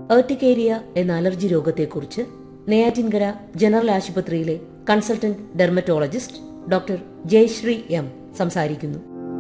urticaria എന്ന allergy രോഗത്തെക്കുറിച്ച് Neyyattinkara general ആശുപത്രിയിലെ consultant dermatologist doctor Jayasree M സംസാരിക്കുന്നു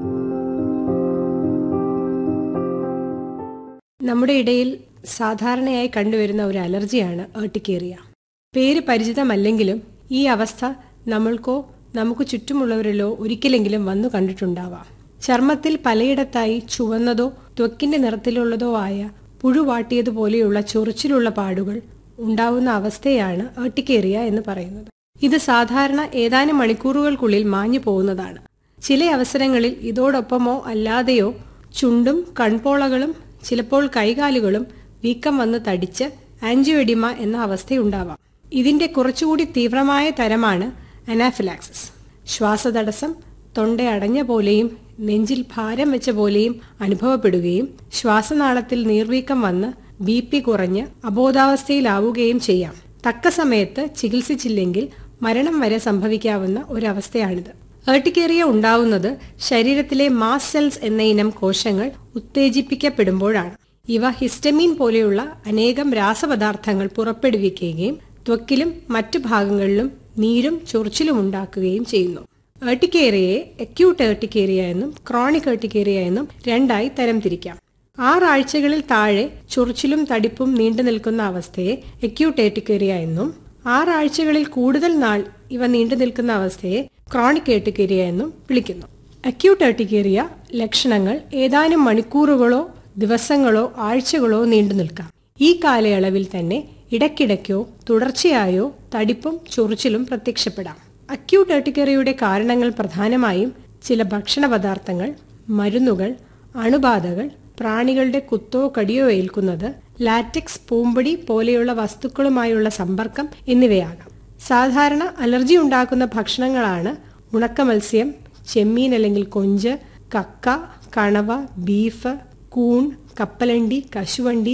നമ്മുടെ ഇടയിൽ സാധാരണയായി കണ്ടുവരുന്ന ഒരു അലർജിയാണ് ഏർട്ടിക്കേറിയ പേര് പരിചിതമല്ലെങ്കിലും ഈ അവസ്ഥ നമ്മൾക്കോ നമുക്ക് ചുറ്റുമുള്ളവരിലോ ഒരിക്കലെങ്കിലും വന്നു കണ്ടിട്ടുണ്ടാവാം ചർമ്മത്തിൽ പലയിടത്തായി ചുവന്നതോ ത്വക്കിന്റെ നിറത്തിലുള്ളതോ ആയ പുഴുവാട്ടിയതുപോലെയുള്ള ചൊറിച്ചിലുള്ള പാടുകൾ ഉണ്ടാവുന്ന അവസ്ഥയാണ് ഏർട്ടിക്കേറിയ എന്ന് പറയുന്നത് ഇത് സാധാരണ ഏതാനും മണിക്കൂറുകൾക്കുള്ളിൽ മാഞ്ഞു പോകുന്നതാണ് ചില അവസരങ്ങളിൽ ഇതോടൊപ്പമോ അല്ലാതെയോ ചുണ്ടും കൺപോളകളും ചിലപ്പോൾ കൈകാലുകളും വീക്കം വന്ന് തടിച്ച് ആൻജിയോഡിമ എന്ന അവസ്ഥയുണ്ടാവാം ഇതിന്റെ കുറച്ചുകൂടി തീവ്രമായ തരമാണ് അനാഫിലാക്സിസ് ശ്വാസതടസ്സം തൊണ്ട അടഞ്ഞ പോലെയും നെഞ്ചിൽ ഭാരം വെച്ച പോലെയും അനുഭവപ്പെടുകയും ശ്വാസനാളത്തിൽ നീർവീക്കം വന്ന് ബി പി കുറഞ്ഞ് അബോധാവസ്ഥയിലാവുകയും ചെയ്യാം തക്ക സമയത്ത് ചികിത്സിച്ചില്ലെങ്കിൽ മരണം വരെ സംഭവിക്കാവുന്ന ഒരവസ്ഥയാണിത് ഏർട്ടിക്കേറിയ ഉണ്ടാവുന്നത് ശരീരത്തിലെ മാസ് സെൽസ് എന്ന ഇനം കോശങ്ങൾ ഉത്തേജിപ്പിക്കപ്പെടുമ്പോഴാണ് ഇവ ഹിസ്റ്റമീൻ പോലെയുള്ള അനേകം രാസപദാർത്ഥങ്ങൾ പുറപ്പെടുവിക്കുകയും ത്വക്കിലും മറ്റു ഭാഗങ്ങളിലും നീരും ചൊറിച്ചിലും ഉണ്ടാക്കുകയും ചെയ്യുന്നു ഏർട്ടിക്കേറിയയെ അക്യൂട്ട് ഏർട്ടിക്കേറിയ എന്നും ക്രോണിക് ഏർട്ടിക്കേറിയ എന്നും രണ്ടായി തരംതിരിക്കാം ആറാഴ്ചകളിൽ താഴെ ചൊറിച്ചിലും തടിപ്പും നീണ്ടു നിൽക്കുന്ന അവസ്ഥയെ അക്യൂട്ട് ഏർട്ടിക്കേറിയ എന്നും ആറാഴ്ചകളിൽ കൂടുതൽ നാൾ ഇവ നീണ്ടു നിൽക്കുന്ന അവസ്ഥയെ ക്രോണിക് ഏർട്ടിക്കേറിയ എന്നും വിളിക്കുന്നു അക്യൂട്ട് ഏർട്ടിക്കേറിയ ലക്ഷണങ്ങൾ ഏതാനും മണിക്കൂറുകളോ ദിവസങ്ങളോ ആഴ്ചകളോ നീണ്ടു നിൽക്കാം ഈ കാലയളവിൽ തന്നെ ഇടയ്ക്കിടയ്ക്കോ തുടർച്ചയായോ തടിപ്പും ചൊറിച്ചിലും പ്രത്യക്ഷപ്പെടാം അക്യൂട്ട് ഏർട്ടിക്കേറിയയുടെ കാരണങ്ങൾ പ്രധാനമായും ചില ഭക്ഷണ പദാർത്ഥങ്ങൾ മരുന്നുകൾ അണുബാധകൾ പ്രാണികളുടെ കുത്തോ കടിയോ ഏൽക്കുന്നത് ലാറ്റക്സ് പൂമ്പൊടി പോലെയുള്ള വസ്തുക്കളുമായുള്ള സമ്പർക്കം എന്നിവയാകാം സാധാരണ അലർജി ഉണ്ടാക്കുന്ന ഭക്ഷണങ്ങളാണ് ഉണക്ക മത്സ്യം ചെമ്മീൻ അല്ലെങ്കിൽ കൊഞ്ച് കക്ക കണവ ബീഫ് കൂൺ കപ്പലണ്ടി കശുവണ്ടി